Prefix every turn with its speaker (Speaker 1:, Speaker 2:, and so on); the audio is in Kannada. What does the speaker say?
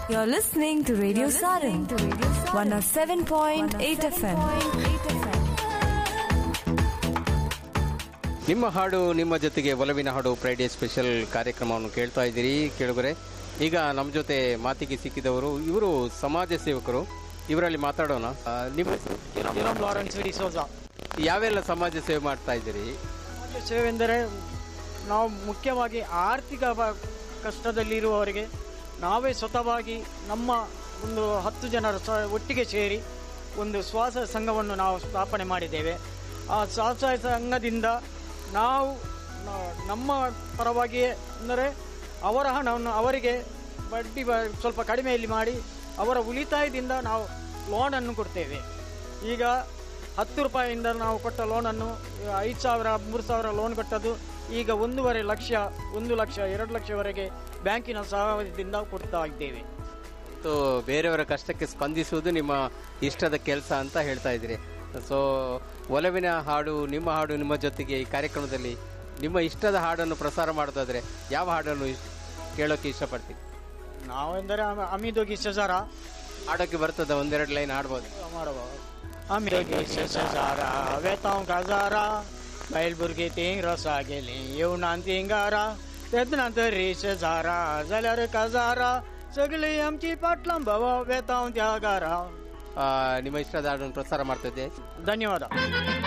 Speaker 1: You're listening to Radio Sarin, 107.8 FM.
Speaker 2: ನಿಮ್ಮ ಹಾಡು ನಿಮ್ಮ ಜೊತೆಗೆ ಒಲವಿನ ಹಾಡು ಫ್ರೈಡೇ ಸ್ಪೆಷಲ್ ಕಾರ್ಯಕ್ರಮವನ್ನು ಕೇಳ್ತಾ ಇದ್ದೀರಿ ಕೇಳುಗರೆ ಈಗ ನಮ್ಮ ಜೊತೆ ಮಾತಿಗೆ ಸಿಕ್ಕಿದವರು ಇವರು ಸಮಾಜ ಸೇವಕರು ಇವರಲ್ಲಿ ಮಾತಾಡೋಣ ಆ, ನಿಮ್ಮ
Speaker 3: ಜೆರೋಮ್ ಲಾರೆನ್ಸ್ ಡಿ ಸೋಜಾ
Speaker 2: ಯಾವೆಲ್ಲ ಸಮಾಜ ಸೇವೆ ಮಾಡ್ತಾ ಇದ್ದೀರಿ
Speaker 3: ಸಮಾಜ ಸೇವೆ ಎಂದರೆ ನಾವು ಮುಖ್ಯವಾಗಿ ಆರ್ಥಿಕ ಬ- ಕಷ್ಟದಲ್ಲಿರುವವರಿಗೆ ನಾವೇ ಸ್ವತಃವಾಗಿ ನಮ್ಮ ಒಂದು ಹತ್ತು ಜನರ ಸ ಒಟ್ಟಿಗೆ ಸೇರಿ ಒಂದು ಸ್ವಸಹಾಯ ಸಂಘವನ್ನು ನಾವು ಸ್ಥಾಪನೆ ಮಾಡಿದ್ದೇವೆ ಆ ಸ್ವಸಹಾಯ ಸಂಘದಿಂದ ನಾವು ನ- ನಮ್ಮ ಪರವಾಗಿಯೇ ಅಂದರೆ ಅವರ ಹಣವನ್ನು ಅವರಿಗೆ ಬಡ್ಡಿ ಬ ಸ್ವಲ್ಪ ಕಡಿಮೆಯಲ್ಲಿ ಮಾಡಿ ಅವರ ಉಳಿತಾಯದಿಂದ ನಾವು ಲೋನನ್ನು ಕೊಡ್ತೇವೆ ಈಗ ಹತ್ತು ರೂಪಾಯಿಯಿಂದ ನಾವು ಕೊಟ್ಟ ಲೋನನ್ನು ಐದು ಸಾವಿರ ಮೂರು ಸಾವಿರ ಲೋನ್ ಕೊಟ್ಟದ್ದು ಈಗ ಒಂದೂವರೆ ಲಕ್ಷ ಒಂದು ಲಕ್ಷ ಎರಡು ಲಕ್ಷವರೆಗೆ ಬ್ಯಾಂಕಿನ ಸಹಾಯದಿಂದ ಕೊಡ್ತಾ ಇದ್ದೇವೆ
Speaker 2: ಮತ್ತು ಬೇರೆಯವರ ಕಷ್ಟಕ್ಕೆ ಸ್ಪಂದಿಸುವುದು ನಿಮ್ಮ ಇಷ್ಟದ ಕೆಲಸ ಅಂತ ಹೇಳ್ತಾ ಇದ್ದೀರಿ ಸೊ ಒಲವಿನ ಹಾಡು ನಿಮ್ಮ ಹಾಡು ನಿಮ್ಮ ಜೊತೆಗೆ ಈ ಕಾರ್ಯಕ್ರಮದಲ್ಲಿ ನಿಮ್ಮ ಇಷ್ಟದ ಹಾಡನ್ನು ಪ್ರಸಾರ ಮಾಡೋದಾದ್ರೆ ಯಾವ ಹಾಡನ್ನು ಇಷ್ಟ- ಕೇಳೋಕೆ ಇಷ್ಟಪಡ್ತೀವಿ
Speaker 3: ನಾವೆಂದರೆ ಅಮ- ಅಮಿದೋಗಿ ಸಜಾರ
Speaker 2: ಹಾಡೋಕೆ ಬರ್ತದ ಒಂದೆರಡು ಲೈನ್ ಹಾಡ್ಬೋದು
Speaker 3: ಮಾಡಬಹುದು ಅಮಿದೋಗಿ ಸಜಾರ ವೇತಾಂ ಗಜಾರ ಬೈಲ್ಬುರ್ಗಿ ತಿಂಗ್ ರಸ गेली येऊन तिंगारा त्यानंतर रेष झारा जाल्यार काजारा सगळी आमची पाटलां भाव वेतांव त्या गारा
Speaker 2: ಆ, ನಿಮ್ಮ ಇಷ್ಟದ ಹಾಡನ್ನು ಪ್ರಸಾರ ಮಾಡ್ತಿದ್ದೆ
Speaker 3: ಧನ್ಯವಾದ